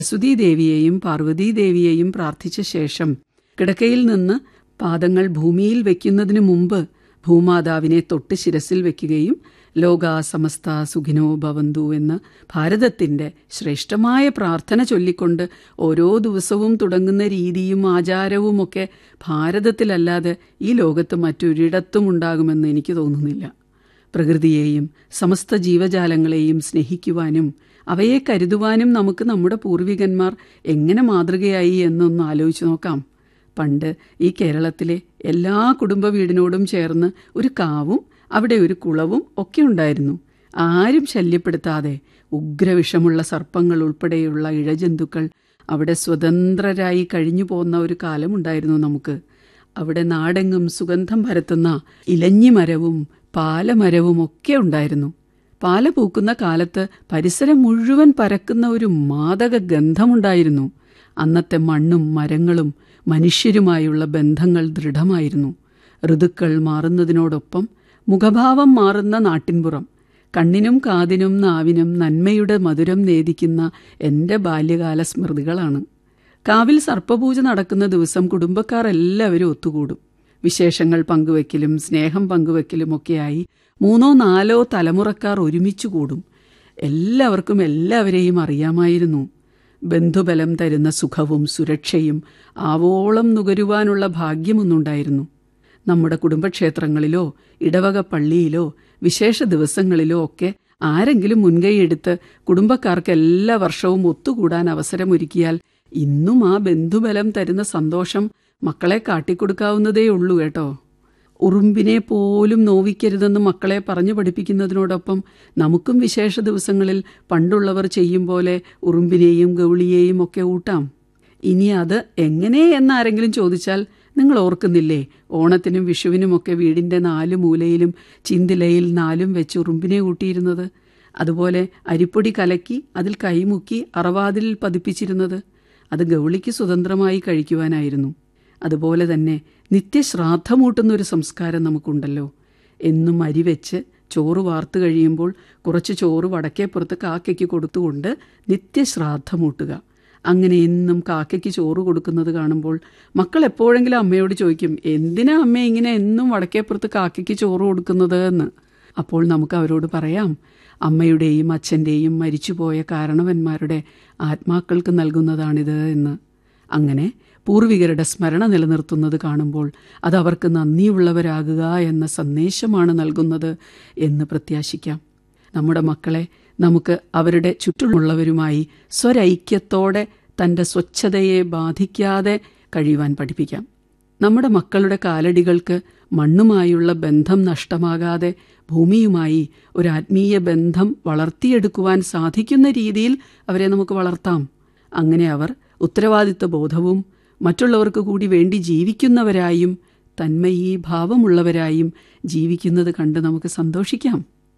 സുതീദേവിയെയും പാർവതീദേവിയെയും പ്രാർത്ഥിച്ച ശേഷം കിടക്കയിൽ നിന്ന് പാദങ്ങൾ ഭൂമിയിൽ വയ്ക്കുന്നതിനു മുമ്പ് ഭൂമാതാവിനെ തൊട്ട് ശിരസിൽ വയ്ക്കുകയും ലോക സമസ്ത സുഖിനോ ഭവന്തു എന്ന ഭാരതത്തിന്റെ ശ്രേഷ്ഠമായ പ്രാർത്ഥന ചൊല്ലിക്കൊണ്ട് ഓരോ ദിവസവും തുടങ്ങുന്ന രീതിയും ആചാരവുമൊക്കെ ഭാരതത്തിലല്ലാതെ ഈ ലോകത്ത് മറ്റൊരിടത്തും ഉണ്ടാകുമെന്ന് എനിക്ക് തോന്നുന്നില്ല പ്രകൃതിയെയും സമസ്ത ജീവജാലങ്ങളെയും സ്നേഹിക്കുവാനും അവയെ കരുതുവാനും നമുക്ക് നമ്മുടെ പൂർവികന്മാർ എങ്ങനെ മാതൃകയായി എന്നൊന്ന് ആലോചിച്ചു നോക്കാം പണ്ട് ഈ കേരളത്തിലെ എല്ലാ കുടുംബ വീടിനോടും ചേർന്ന് ഒരു കാവും അവിടെ ഒരു കുളവും ഒക്കെ ഉണ്ടായിരുന്നു ആരും ശല്യപ്പെടുത്താതെ ഉഗ്രവിഷമുള്ള സർപ്പങ്ങൾ ഉൾപ്പെടെയുള്ള ഇഴജന്തുക്കൾ അവിടെ സ്വതന്ത്രരായി കഴിഞ്ഞു പോന്ന ഒരു കാലമുണ്ടായിരുന്നു നമുക്ക് അവിടെ നാടെങ്ങും സുഗന്ധം പരത്തുന്ന ഇലഞ്ഞിമരവും പാലമരവും ഒക്കെ ഉണ്ടായിരുന്നു പാല പൂക്കുന്ന കാലത്ത് പരിസരം മുഴുവൻ പരക്കുന്ന ഒരു മാദക ഗന്ധമുണ്ടായിരുന്നു അന്നത്തെ മണ്ണും മരങ്ങളും മനുഷ്യരുമായുള്ള ബന്ധങ്ങൾ ദൃഢമായിരുന്നു ഋതുക്കൾ മാറുന്നതിനോടൊപ്പം മുഖഭാവം മാറുന്ന നാട്ടിൻപുറം കണ്ണിനും കാതിനും നാവിനും നന്മയുടെ മധുരം നേദിക്കുന്ന എൻ്റെ ബാല്യകാല സ്മൃതികളാണ് കാവിൽ സർപ്പപൂജ നടക്കുന്ന ദിവസം കുടുംബക്കാർ എല്ലാവരും ഒത്തുകൂടും വിശേഷങ്ങൾ പങ്കുവെക്കലും സ്നേഹം പങ്കുവെക്കലും ഒക്കെയായി മൂന്നോ നാലോ തലമുറക്കാർ ഒരുമിച്ചു കൂടും എല്ലാവർക്കും എല്ലാവരെയും അറിയാമായിരുന്നു ബന്ധുബലം തരുന്ന സുഖവും സുരക്ഷയും ആവോളം നുകരുവാനുള്ള ഭാഗ്യമൊന്നുണ്ടായിരുന്നു നമ്മുടെ കുടുംബക്ഷേത്രങ്ങളിലോ ഇടവക പള്ളിയിലോ വിശേഷ ദിവസങ്ങളിലോ ഒക്കെ ആരെങ്കിലും മുൻകൈയെടുത്ത് കുടുംബക്കാർക്ക് എല്ലാ വർഷവും ഒത്തുകൂടാൻ അവസരമൊരുക്കിയാൽ ഇന്നും ആ ബന്ധുബലം തരുന്ന സന്തോഷം മക്കളെ കാട്ടിക്കൊടുക്കാവുന്നതേ ഉള്ളൂ കേട്ടോ ഉറുമ്പിനെ പോലും നോവിക്കരുതെന്ന് മക്കളെ പറഞ്ഞു പഠിപ്പിക്കുന്നതിനോടൊപ്പം നമുക്കും വിശേഷ ദിവസങ്ങളിൽ പണ്ടുള്ളവർ ചെയ്യും പോലെ ഉറുമ്പിനെയും ഗൗളിയെയും ഒക്കെ ഊട്ടാം ഇനി അത് എങ്ങനെ എന്നാരെങ്കിലും ചോദിച്ചാൽ നിങ്ങൾ ഓർക്കുന്നില്ലേ ഓണത്തിനും വിഷുവിനുമൊക്കെ വീടിൻ്റെ നാല് മൂലയിലും ചിന്തിലയിൽ നാലും വെച്ച് ഉറുമ്പിനെ കൂട്ടിയിരുന്നത് അതുപോലെ അരിപ്പൊടി കലക്കി അതിൽ കൈമുക്കി അറവാതിലിൽ പതിപ്പിച്ചിരുന്നത് അത് ഗൗളിക്ക് സ്വതന്ത്രമായി കഴിക്കുവാനായിരുന്നു അതുപോലെ തന്നെ നിത്യശ്രാദ്ധമൂട്ടുന്ന ഒരു സംസ്കാരം നമുക്കുണ്ടല്ലോ എന്നും അരി വെച്ച് ചോറ് വാർത്തു കഴിയുമ്പോൾ കുറച്ച് ചോറ് വടക്കേപ്പുറത്ത് കാക്കയ്ക്ക് കൊടുത്തുകൊണ്ട് നിത്യശ്രാദ്ധമൂട്ടുക അങ്ങനെ എന്നും കാക്കയ്ക്ക് ചോറ് കൊടുക്കുന്നത് കാണുമ്പോൾ മക്കൾ എപ്പോഴെങ്കിലും അമ്മയോട് ചോദിക്കും എന്തിനാ അമ്മ ഇങ്ങനെ എന്നും വടക്കേപ്പുറത്ത് കാക്കയ്ക്ക് ചോറ് കൊടുക്കുന്നത് എന്ന് അപ്പോൾ നമുക്ക് അവരോട് പറയാം അമ്മയുടെയും അച്ഛൻ്റെയും മരിച്ചുപോയ കാരണവന്മാരുടെ ആത്മാക്കൾക്ക് നൽകുന്നതാണിത് എന്ന് അങ്ങനെ പൂർവികരുടെ സ്മരണ നിലനിർത്തുന്നത് കാണുമ്പോൾ അത് അവർക്ക് നന്ദിയുള്ളവരാകുക എന്ന സന്ദേശമാണ് നൽകുന്നത് എന്ന് പ്രത്യാശിക്കാം നമ്മുടെ മക്കളെ നമുക്ക് അവരുടെ ചുറ്റുമുള്ളവരുമായി സ്വരൈക്യത്തോടെ തൻ്റെ സ്വച്ഛതയെ ബാധിക്കാതെ കഴിയുവാൻ പഠിപ്പിക്കാം നമ്മുടെ മക്കളുടെ കാലടികൾക്ക് മണ്ണുമായുള്ള ബന്ധം നഷ്ടമാകാതെ ഭൂമിയുമായി ഒരു ആത്മീയ ബന്ധം വളർത്തിയെടുക്കുവാൻ സാധിക്കുന്ന രീതിയിൽ അവരെ നമുക്ക് വളർത്താം അങ്ങനെ അവർ ഉത്തരവാദിത്വ ബോധവും മറ്റുള്ളവർക്ക് കൂടി വേണ്ടി ജീവിക്കുന്നവരായും തന്മയീ ഭാവമുള്ളവരായും ജീവിക്കുന്നത് കണ്ട് നമുക്ക് സന്തോഷിക്കാം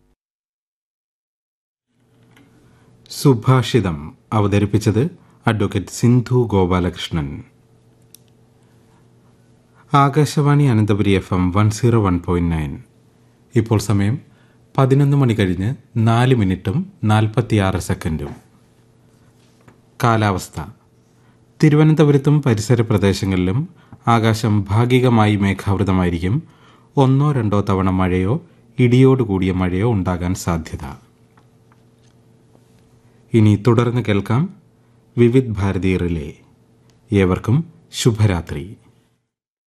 സുഭാഷിതം അവതരിപ്പിച്ചത് advocate Sindhu Gopalakrishnan Akashvani Ananthapuri F M one zero one point nine ഇപ്പോൾ സമയം പതിനൊന്ന് മണി കഴിഞ്ഞ് നാല് മിനിറ്റും നാൽപ്പത്തിയാറ് സെക്കൻഡും കാലാവസ്ഥ തിരുവനന്തപുരത്തും പരിസര പ്രദേശങ്ങളിലും ആകാശം ഭാഗികമായി മേഘാവൃതമായിരിക്കും ഒന്നോ രണ്ടോ തവണ മഴയോ ഇടിയോടുകൂടിയ മഴയോ ഉണ്ടാകാൻ സാധ്യത ഇനി തുടർന്ന് കേൾക്കാം വിവിധ് ഭാരതി റിലേ ഏവർക്കും ശുഭരാത്രി